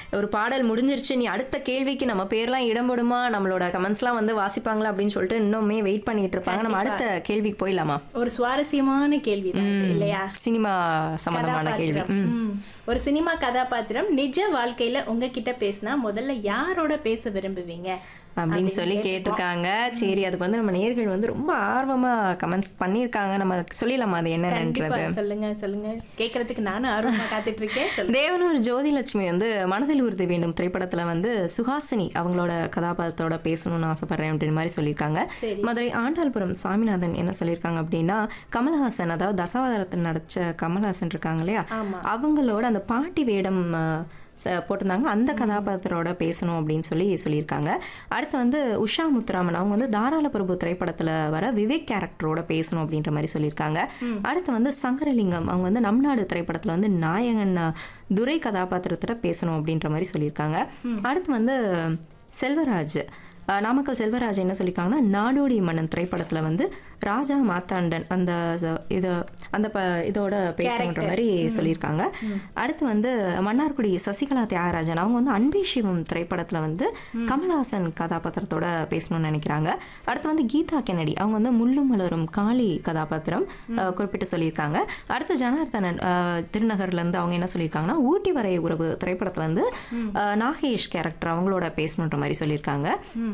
ஒரு பாடல் முடிஞ்சிருச்சு நீ அடுத்த கேள்விக்கு நம்ம பேர்லாம் இடம்படுமா நம்மளோட கமெண்ட்ஸ்லாம் வந்து வாசிப்பாங்களா அப்படின்னு சொல்லிட்டு இன்னுமே வெயிட் பண்ணிட்டு இருப்பாங்க நம்ம அடுத்த கேள்விக்கு போயிடலாமா ஒரு சுவாரஸ்யமான கேள்வி இல்லையா சினிமா சம்பந்தமான கேள்வி கதாபாத்திரம் ம். ஒரு சினிமா கதாபாத்திரம் நிஜ வாழ்க்கையில உங்ககிட்ட பேசினா முதல்ல யாரோட பேச விரும்புவீங்க அப்படின்னு சொல்லி கேட்டிருக்காங்க சரி அதுக்கு வந்து நம்ம நேர்கள் வந்து ரொம்ப ஆர்வமா கமெண்ட்ஸ் பண்ணியிருக்காங்க நம்ம சொல்லிடலாமா அது என்னன்றது கண்டிப்பா சொல்லுங்க சொல்லுங்க கேக்குறதுக்கு நானும் ஆர்வமா காத்துட்டு இருக்கேன் சொல்லுங்க தேவனூர் ஜோதிலட்சுமி வந்து மனதில் உறுதி வேண்டும் திரைப்படத்துல வந்து சுஹாசினி அவங்களோட கதாபாத்திரத்தோட பேசணும்னு ஆசைப்படுறேன் அப்படின்னு மாதிரி சொல்லியிருக்காங்க சரி. மதுரை ஆண்டாள்புரம் சுவாமிநாதன் என்ன சொல்லியிருக்காங்க அப்படின்னா கமல்ஹாசன் அதாவது தசாவதாரத்தில் நடிச்ச கமல்ஹாசன் இருக்காங்க இல்லையா ஆமா. அவங்களோட அந்த பாட்டி வேடம் அஹ், ச- போட்டிருந்தாங்க அந்த கதாபாத்திரோட பேசணும் அப்படின்னு சொல்லி சொல்லியிருக்காங்க அடுத்து வந்து உஷா முத்துராமன் அவங்க வந்து தாராள பிரபு திரைப்படத்துல வர விவேக் கேரக்டரோட பேசணும் அப்படின்ற மாதிரி சொல்லியிருக்காங்க அடுத்து வந்து சங்கரலிங்கம் அவங்க வந்து நம் நாடு திரைப்படத்துல வந்து நாயகன் அஹ், துரை கதாபாத்திரத்துல பேசணும் அப்படின்ற மாதிரி சொல்லியிருக்காங்க அடுத்து வந்து செல்வராஜ் அஹ், நாமக்கல் செல்வராஜ் என்ன சொல்லியிருக்காங்கன்னா நாடோடி மன்னன் திரைப்படத்துல வந்து ராஜா மாத்தாண்டன் அந்த ச- இது அந்த ப இதோட பேசணுன்ற மாதிரி சொல்லியிருக்காங்க அடுத்து வந்து மன்னார்குடி சசிகலா தியாகராஜன் அவங்க வந்து அன்பே சிவம் திரைப்படத்துல வந்து கமல்ஹாசன் கதாபாத்திரத்தோட பேசணும்னு நினைக்கிறாங்க அடுத்து வந்து கீதா கென்னடி அவங்க வந்து முள்ளும் மலரும் காளி கதாபாத்திரம் அஹ், குறிப்பிட்டு சொல்லியிருக்காங்க அடுத்து ஜனார்தனன் அஹ், திருநகர்ல இருந்து அவங்க என்ன சொல்லியிருக்காங்கன்னா ஊட்டி வரை உறவு திரைப்படத்துல வந்து அஹ், நாகேஷ் கேரக்டர் அவங்களோட பேசணுன்ற மாதிரி சொல்லியிருக்காங்க ம்.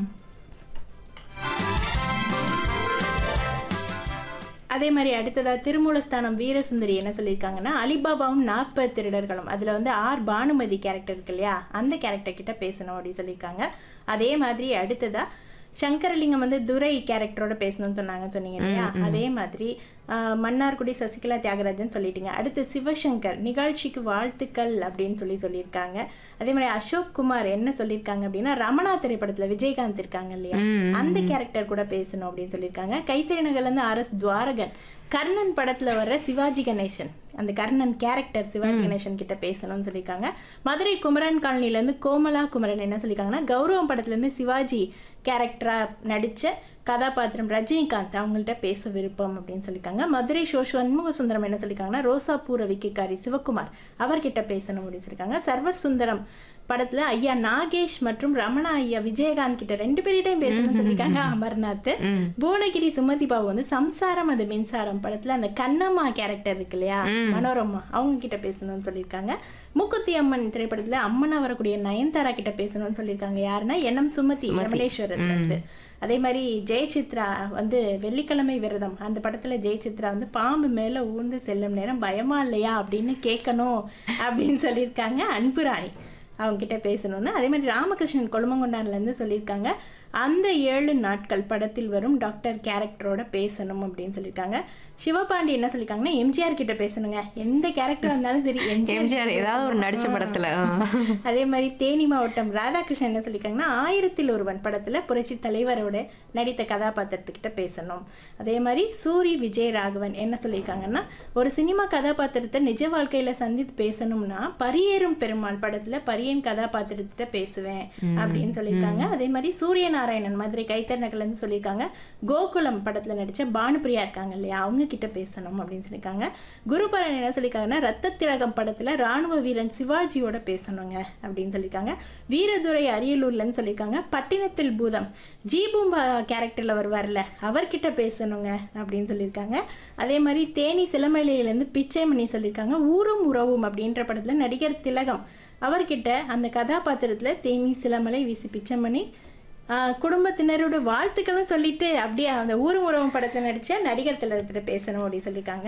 அதே மாதிரி அடுத்ததா திருமூலஸ்தானம் வீரசுந்தரி என்ன சொல்லியிருக்காங்கன்னா அலிபாபாவும் நாற்பது திருடர்களும் அதுல வந்து ஆர் பானுமதி கேரக்டர் இருக்கு இல்லையா அந்த கேரக்டர் கிட்ட பேசணும் அப்படின்னு சொல்லியிருக்காங்க அதே மாதிரி அடுத்ததா சங்கரலிங்கம் வந்து துரை கேரக்டரோட பேசணும்னு சொன்னாங்க சொன்னீங்க இல்லையா அதே மாதிரி ஆஹ், மன்னார்குடி சசிகலா தியாகராஜன் சொல்லிட்டீங்க அடுத்து சிவசங்கர் நிகழ்ச்சிக்கு வாழ்த்துக்கள் அப்படின்னு சொல்லி சொல்லியிருக்காங்க அதே மாதிரி அசோக் குமார் என்ன சொல்லியிருக்காங்க அப்படின்னா ரமணா திரைப்படத்துல விஜயகாந்த் இருக்காங்க இல்லையா அந்த கேரக்டர் கூட பேசணும் அப்படின்னு சொல்லியிருக்காங்க கைத்தறி நகர்ல இருந்து ஆர் எஸ் துவாரகன் கர்ணன் படத்துல வர்ற சிவாஜி கணேசன் அந்த கர்ணன் கேரக்டர் சிவாஜி கணேசன் கிட்ட பேசணும்னு சொல்லியிருக்காங்க மதுரை குமரன் காலனில இருந்து கோமலா குமரன் என்ன சொல்லியிருக்காங்கன்னா கௌரவம் படத்துல இருந்து சிவாஜி கேரக்டரா நடிச்ச கதாபாத்திரம் ரஜினிகாந்த் அவங்கள்ட்ட பேச விருப்பம் அப்படின்னு சொல்லியிருக்காங்க மதுரை ஷோ சண்முக சுந்தரம் என்ன சொல்லியிருக்காங்கன்னா ரோசா பூர விக்கிக்காரி சிவகுமார் அவர்கிட்ட பேசணும் அப்படின்னு சொல்லியிருக்காங்க சர்வர் சுந்தரம் படத்துல ஐயா நாகேஷ் மற்றும் ரமணா ஐயா விஜயகாந்த் கிட்ட ரெண்டு பேர்கிட்டையும் பேசணும்னு சொல்லியிருக்காங்க அமர்நாத் புவனகிரி சுமதி பாபு வந்து சம்சாரம் அது மின்சாரம் படத்துல அந்த கண்ணம்மா கேரக்டர் இருக்கு இல்லையா மனோரமா அவங்க கிட்ட பேசணும்னு சொல்லியிருக்காங்க மூக்குத்தி அம்மன் திரைப்படத்துல அம்மனா வரக்கூடிய நயன்தாரா கிட்ட பேசணும்னு சொல்லியிருக்காங்க யாருன்னா என்எம் சுமதி ரமணேஸ்வரத்துல இருந்து அதே மாதிரி ஜெயசித்ரா வந்து வெள்ளிக்கிழமை விரதம் அந்த படத்துல ஜெயசித்ரா வந்து பாம்பு மேல ஊர்ந்து செல்லும் நேரம் பயமா இல்லையா அப்படின்னு கேட்கணும் அப்படின்னு சொல்லியிருக்காங்க அன்புராணி அவங்க கிட்ட பேசணும்னு அதே மாதிரி ராமகிருஷ்ணன் கொழுமங்கொண்டான்ல இருந்து சொல்லியிருக்காங்க அந்த ஏழு நாட்கள் படத்தில் வரும் டாக்டர் கேரக்டரோட பேசணும் அப்படின்னு சொல்லியிருக்காங்க சிவபாண்டி என்ன சொல்லியிருக்காங்கன்னா எம்ஜிஆர் கிட்ட பேசணுங்க எந்த கேரக்டர் இருந்தாலும் சரி எம்ஜிஆர் ஏதாவது ஒரு நடிச்ச படத்துல ஆ. அதே மாதிரி தேனி மாவட்டம் ராதாகிருஷ்ணன் என்ன சொல்லியிருக்காங்கன்னா ஆயிரத்தில் ஒருவன் படத்துல புரட்சி தலைவரோட நடித்த கதாபாத்திரத்துக்கிட்ட பேசணும் அதே மாதிரி சூரி விஜய் ராகவன் என்ன சொல்லியிருக்காங்கன்னா ஒரு சினிமா கதாபாத்திரத்தை நிஜ வாழ்க்கையில சந்தித்து பேசணும்னா பரியேறும் பெருமாள் படத்துல பரியன் கதாபாத்திரத்திட்ட பேசுவேன் அப்படின்னு சொல்லியிருக்காங்க அதே மாதிரி சூரிய நாராயணன் மதுரை கைத்தறநகர்ல இருந்து சொல்லியிருக்காங்க கோகுலம் படத்துல நடிச்ச பானுப்பிரியா இருக்காங்க இல்லையா அவங்க கிட்ட பேசணும் அப்படின்னு சொல்லியிருக்காங்க குருபரன் என்ன சொல்லியிருக்காங்கன்னா ரத்த திலகம் படத்துல ராணுவ வீரன் சிவாஜியோட பேசணுங்க அப்படின்னு சொல்லியிருக்காங்க வீரதுரை அரியலூர்லன்னு சொல்லியிருக்காங்க பட்டினத்தில் பூதம் ஜீபூம்பா கேரக்டர்ல வருவார்ல அவர்கிட்ட பேசணுங்க அப்படின்னு சொல்லியிருக்காங்க அதே மாதிரி தேனி சிலமலையிலேருந்து பிச்சைமணி சொல்லியிருக்காங்க ஊரும் உறவும் அப்படின்ற படத்துல நடிகர் திலகம் அவர்கிட்ட அந்த கதாபாத்திரத்துல தேனி சிலமலை விசி பிச்சைமணி ஆஹ் குடும்பத்தினரோட வாழ்த்துக்களும் சொல்லிட்டு அப்படியே அந்த ஊரும் உறவும் படத்துல நடிச்ச நடிகர் திலகத்திட்ட பேசணும் அப்படின்னு சொல்லியிருக்காங்க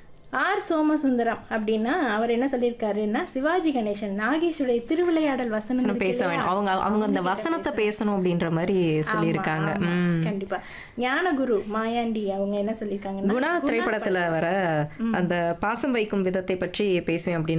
ஆர் சோமசுந்தரம் அப்படின்னா அவர் என்ன சொல்லியிருக்காருன்னா சிவாஜி கணேசன் நாகேஷுடைய திருவிளையாடல் வசனம் இருக்கு பேச இல்லையா? வேணும் அவங்க அவங்க அந்த வசனத்தை பேசணும் அப்படின்ற மாதிரி சொல்லியிருக்காங்க ஆமா, ஆமா, ம். கண்டிப்பா ஞானகுரு மாயாண்டி அவங்க என்ன சொல்லியிருக்காங்கன்னா குணா திரைப்படத்துல வர அந்த பாசம் வைக்கும் விதத்தை பற்றி பேசுவேன் அப்படின்னு